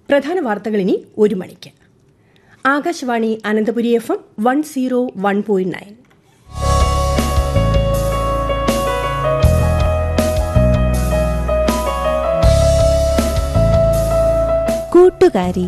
പ്രധാന വാർത്തകൾ ഇനി ഒരു മണിക്ക് Akashvani Ananthapuri F M one zero one point nine കൂട്ടുകാരി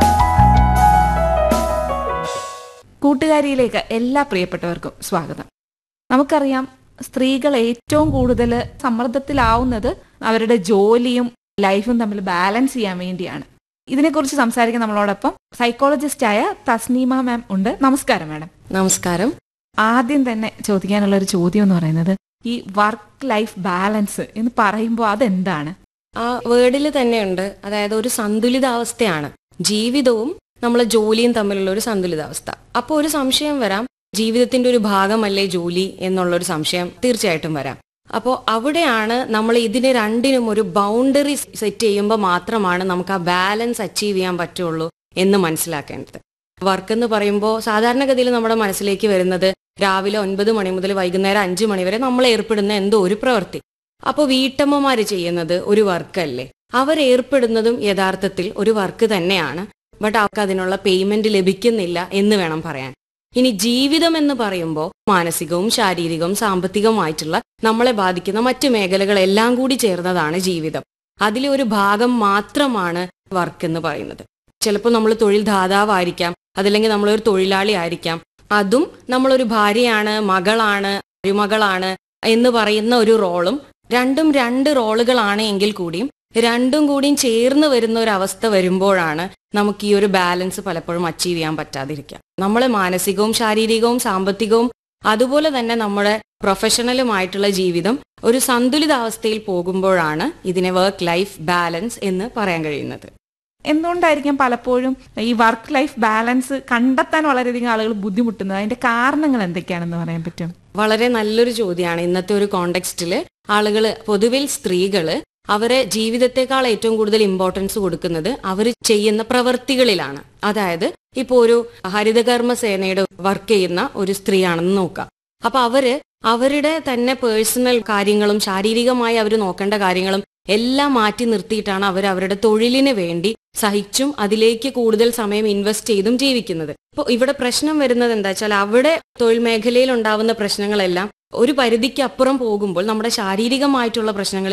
കൂട്ടുകാരിയിലേക്ക് എല്ലാ പ്രിയപ്പെട്ടവർക്കും സ്വാഗതം നമുക്കറിയാം സ്ത്രീകൾ ഏറ്റവും കൂടുതൽ സമ്മർദ്ദത്തിലാവുന്നത് അവരുടെ ജോലിയും ലൈഫും തമ്മിൽ ബാലൻസ് ചെയ്യാൻ വേണ്ടിയാണ് ഇതിനെക്കുറിച്ച് സംസാരിക്കാൻ നമ്മളോടൊപ്പം സൈക്കോളജിസ്റ്റായ തസ്നീമ മാം ഉണ്ട് നമസ്കാരം മാഡം നമസ്കാരം ആദ്യം തന്നെ ചോദിക്കാനുള്ള ഒരു ചോദ്യം എന്ന് പറയുന്നത് ഈ വർക്ക് ലൈഫ് ബാലൻസ് എന്ന് പറയുമ്പോൾ അതെന്താണ് ആ വേർഡിൽ തന്നെയുണ്ട് അതായത് ഒരു സന്തുലിതാവസ്ഥയാണ് ജീവിതവും നമ്മളെ ജോലിയും തമ്മിലുള്ള ഒരു സന്തുലിതാവസ്ഥ അപ്പോൾ ഒരു സംശയം വരാം ജീവിതത്തിന്റെ ഒരു ഭാഗമല്ലേ ജോലി എന്നുള്ള ഒരു സംശയം തീർച്ചയായിട്ടും വരാം അപ്പോൾ അവിടെയാണ് നമ്മൾ ഇതിന് രണ്ടിനും ഒരു ബൗണ്ടറി സെറ്റ് ചെയ്യുമ്പോൾ മാത്രമാണ് നമുക്ക് ആ ബാലൻസ് അച്ചീവ് ചെയ്യാൻ പറ്റുള്ളൂ എന്ന് മനസ്സിലാക്കേണ്ടത് വർക്ക് എന്ന് പറയുമ്പോൾ സാധാരണഗതിയിൽ നമ്മുടെ മനസ്സിലേക്ക് വരുന്നത് രാവിലെ ഒൻപത് മണി മുതൽ വൈകുന്നേരം അഞ്ചു മണി വരെ നമ്മൾ ഏർപ്പെടുന്ന എന്തോ ഒരു പ്രവൃത്തി അപ്പോൾ വീട്ടമ്മമാര് ചെയ്യുന്നത് ഒരു വർക്കല്ലേ അവർ ഏർപ്പെടുന്നതും യഥാർത്ഥത്തിൽ ഒരു വർക്ക് തന്നെയാണ് ബട്ട് അവർക്ക് അതിനുള്ള പേയ്മെന്റ് ലഭിക്കുന്നില്ല എന്ന് വേണം പറയാൻ ഇനി ജീവിതം എന്ന് പറയുമ്പോൾ മാനസികവും ശാരീരികവും സാമ്പത്തികവുമായിട്ടുള്ള നമ്മളെ ബാധിക്കുന്ന മറ്റു മേഖലകളെല്ലാം കൂടി ചേർന്നതാണ് ജീവിതം അതിലെ ഒരു ഭാഗം മാത്രമാണ് വർക്ക് എന്ന് പറയുന്നത് ചിലപ്പോൾ നമ്മൾ തൊഴിൽ ദാതാവായിരിക്കാം അതല്ലെങ്കിൽ നമ്മളൊരു തൊഴിലാളി ആയിരിക്കാം അതും നമ്മളൊരു ഭാര്യയാണ് മകളാണ് മരുമകളാണ് എന്ന് പറയുന്ന ഒരു റോളും രണ്ടും രണ്ട് റോളുകളാണ് എങ്കിൽ കൂടിയും രണ്ടും കൂടിയും ചേർന്ന് വരുന്ന ഒരു അവസ്ഥ വരുമ്പോഴാണ് നമുക്ക് ഈ ഒരു ബാലൻസ് പലപ്പോഴും അച്ചീവ് ചെയ്യാൻ പറ്റാതിരിക്കുക നമ്മളെ മാനസികവും ശാരീരികവും സാമ്പത്തികവും അതുപോലെ തന്നെ നമ്മുടെ പ്രൊഫഷണലുമായിട്ടുള്ള ജീവിതം ഒരു സന്തുലിതാവസ്ഥയിൽ പോകുമ്പോഴാണ് ഇതിനെ വർക്ക് ലൈഫ് ബാലൻസ് എന്ന് പറയാൻ കഴിയുന്നത് എന്തുകൊണ്ടായിരിക്കും പലപ്പോഴും ഈ വർക്ക് ലൈഫ് ബാലൻസ് കണ്ടെത്താൻ വളരെയധികം ആളുകൾ ബുദ്ധിമുട്ടുന്നത് അതിന്റെ കാരണങ്ങൾ എന്തൊക്കെയാണെന്ന് പറയാൻ പറ്റും വളരെ നല്ലൊരു ചോദ്യമാണ് ഇന്നത്തെ ഒരു കോണ്ടെക്സ്റ്റില് ആളുകൾ പൊതുവിൽ സ്ത്രീകള് അവരെ ജീവിതത്തെക്കാൾ ഏറ്റവും കൂടുതൽ ഇമ്പോർട്ടൻസ് കൊടുക്കുന്നത് അവർ ചെയ്യുന്ന പ്രവൃത്തികളിലാണ് അതായത് ഇപ്പോ ഒരു ഹരിതകർമ്മ സേനയുടെ വർക്ക് ചെയ്യുന്ന ഒരു സ്ത്രീയാണെന്ന് നോക്കാം അപ്പൊ അവര് അവരുടെ തന്നെ പേഴ്സണൽ കാര്യങ്ങളും ശാരീരികമായി അവർ നോക്കേണ്ട കാര്യങ്ങളും എല്ലാം മാറ്റി നിർത്തിയിട്ടാണ് അവർ അവരുടെ തൊഴിലിന് വേണ്ടി സഹിച്ചും അതിലേക്ക് കൂടുതൽ സമയം ഇൻവെസ്റ്റ് ചെയ്തും ജീവിക്കുന്നത് ഇപ്പോൾ ഇവിടെ പ്രശ്നം വരുന്നത് എന്താ വെച്ചാൽ അവിടെ തൊഴിൽ മേഖലയിൽ ഉണ്ടാവുന്ന പ്രശ്നങ്ങളെല്ലാം ഒരു പരിധിക്ക് അപ്പുറം പോകുമ്പോൾ നമ്മുടെ ശാരീരികമായിട്ടുള്ള പ്രശ്നങ്ങൾ